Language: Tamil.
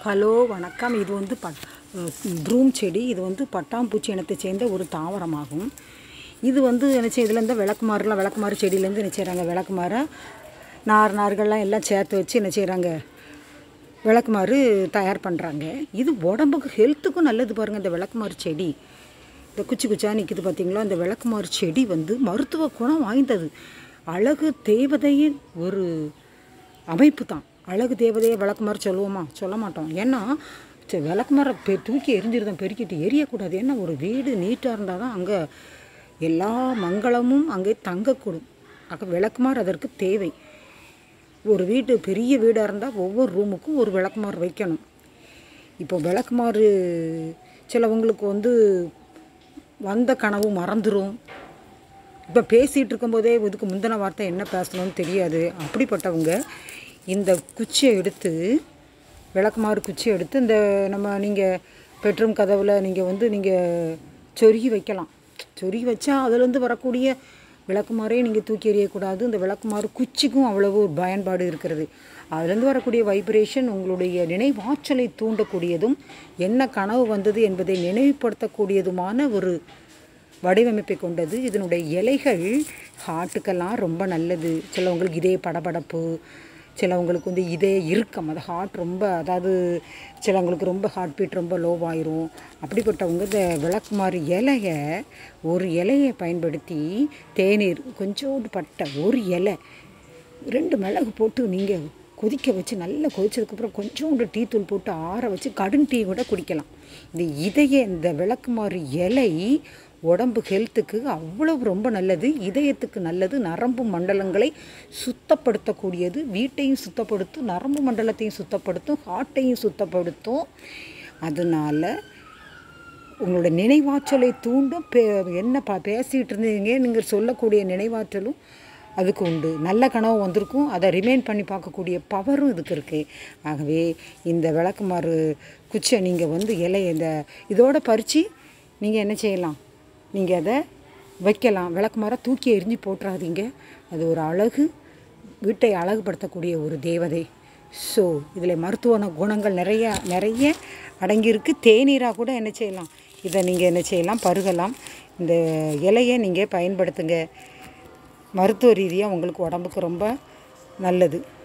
ஹலோ வணக்கம் இது வந்து பட் ப்ரூம் செடி இது வந்து பட்டாம்பூச்சி இனத்தை சேர்ந்த ஒரு தாவரமாகும் இது வந்து என்ன செய்ய இதில் இருந்து விளக்குமாறுலாம் விளக்குமாறு செடியிலேருந்து என்ன செய்கிறாங்க விளக்குமாறை நார் நார்கள்லாம் எல்லாம் சேர்த்து வச்சு என்ன செய்கிறாங்க விளக்குமாறு தயார் பண்ணுறாங்க இது உடம்புக்கு ஹெல்த்துக்கும் நல்லது பாருங்கள் இந்த விளக்குமாறு செடி இந்த குச்சி குச்சா நிற்கிது பார்த்தீங்களா இந்த விளக்குமாறு செடி வந்து மருத்துவ குணம் வாய்ந்தது அழகு தேவதையின் ஒரு அமைப்பு தான் அழகு தேவதையை விளக்குமாறு சொல்லுவோமா சொல்ல மாட்டோம் ஏன்னா சரி விளக்குமாரை பெ தூக்கி எரிஞ்சிருந்தோம் பெருக்கிட்டு எரியக்கூடாது ஏன்னா ஒரு வீடு நீட்டாக இருந்தால் தான் அங்கே எல்லா மங்களமும் அங்கே தங்கக்கூடும் ஆக விளக்குமாறு அதற்கு தேவை ஒரு வீடு பெரிய வீடாக இருந்தால் ஒவ்வொரு ரூமுக்கும் ஒரு விளக்குமாறு வைக்கணும் இப்போ விளக்குமாறு சிலவங்களுக்கு வந்து வந்த கனவு மறந்துடும் இப்போ பேசிகிட்டு இருக்கும்போதே இதுக்கு முந்தின வார்த்தை என்ன பேசணும்னு தெரியாது அப்படிப்பட்டவங்க இந்த குச்சியை எடுத்து விளக்குமாறு குச்சியை எடுத்து இந்த நம்ம நீங்கள் பெட்ரூம் கதவில் நீங்கள் வந்து நீங்கள் சொருகி வைக்கலாம் சொருகி வச்சா அதுலேருந்து வரக்கூடிய விளக்குமாறே நீங்கள் தூக்கி எறியக்கூடாது இந்த விளக்குமாறு குச்சிக்கும் அவ்வளவு ஒரு பயன்பாடு இருக்கிறது அதுலேருந்து வரக்கூடிய வைப்ரேஷன் உங்களுடைய நினைவாற்றலை தூண்டக்கூடியதும் என்ன கனவு வந்தது என்பதை நினைவுபடுத்தக்கூடியதுமான ஒரு வடிவமைப்பை கொண்டது இதனுடைய இலைகள் ஹார்ட்டுக்கெல்லாம் ரொம்ப நல்லது சிலவங்களுக்கு இதே படபடப்பு சிலவங்களுக்கு வந்து இதே இறுக்கம் அது ஹார்ட் ரொம்ப அதாவது சிலவங்களுக்கு ரொம்ப ஹார்ட் பீட் ரொம்ப லோவாயிரும் அப்படிப்பட்டவங்க இந்த விளக்குமாறு இலையை ஒரு இலையை பயன்படுத்தி தேநீர் கொஞ்சோண்டு பட்ட ஒரு இலை ரெண்டு மிளகு போட்டு நீங்கள் கொதிக்க வச்சு நல்லா கொதிச்சதுக்கப்புறம் கொஞ்சோண்டு டீ தூள் போட்டு ஆற வச்சு கடும் டீ கூட குடிக்கலாம் இந்த இதய இந்த விளக்குமாறு இலை உடம்பு ஹெல்த்துக்கு அவ்வளவு ரொம்ப நல்லது இதயத்துக்கு நல்லது நரம்பு மண்டலங்களை சுத்தப்படுத்தக்கூடியது வீட்டையும் சுத்தப்படுத்தும் நரம்பு மண்டலத்தையும் சுத்தப்படுத்தும் ஹார்ட்டையும் சுத்தப்படுத்தும் அதனால் உங்களோட நினைவாற்றலை தூண்டும் பே என்ன ப பேசிகிட்டு இருந்தீங்க நீங்கள் சொல்லக்கூடிய நினைவாற்றலும் அதுக்கு உண்டு நல்ல கனவு வந்திருக்கும் அதை ரிமைண்ட் பண்ணி பார்க்கக்கூடிய பவரும் இதுக்கு இருக்குது ஆகவே இந்த விளக்குமாறு குச்சை நீங்கள் வந்து இலை இந்த இதோட பறித்து நீங்கள் என்ன செய்யலாம் நீங்கள் அதை வைக்கலாம் விளக்குமாரை தூக்கி எரிஞ்சு போட்டுறாதீங்க அது ஒரு அழகு வீட்டை அழகுபடுத்தக்கூடிய ஒரு தேவதை ஸோ இதில் மருத்துவ குணங்கள் நிறைய நிறைய அடங்கியிருக்கு தேநீராக கூட என்ன செய்யலாம் இதை நீங்கள் என்ன செய்யலாம் பருகலாம் இந்த இலையை நீங்கள் பயன்படுத்துங்க மருத்துவ ரீதியாக உங்களுக்கு உடம்புக்கு ரொம்ப நல்லது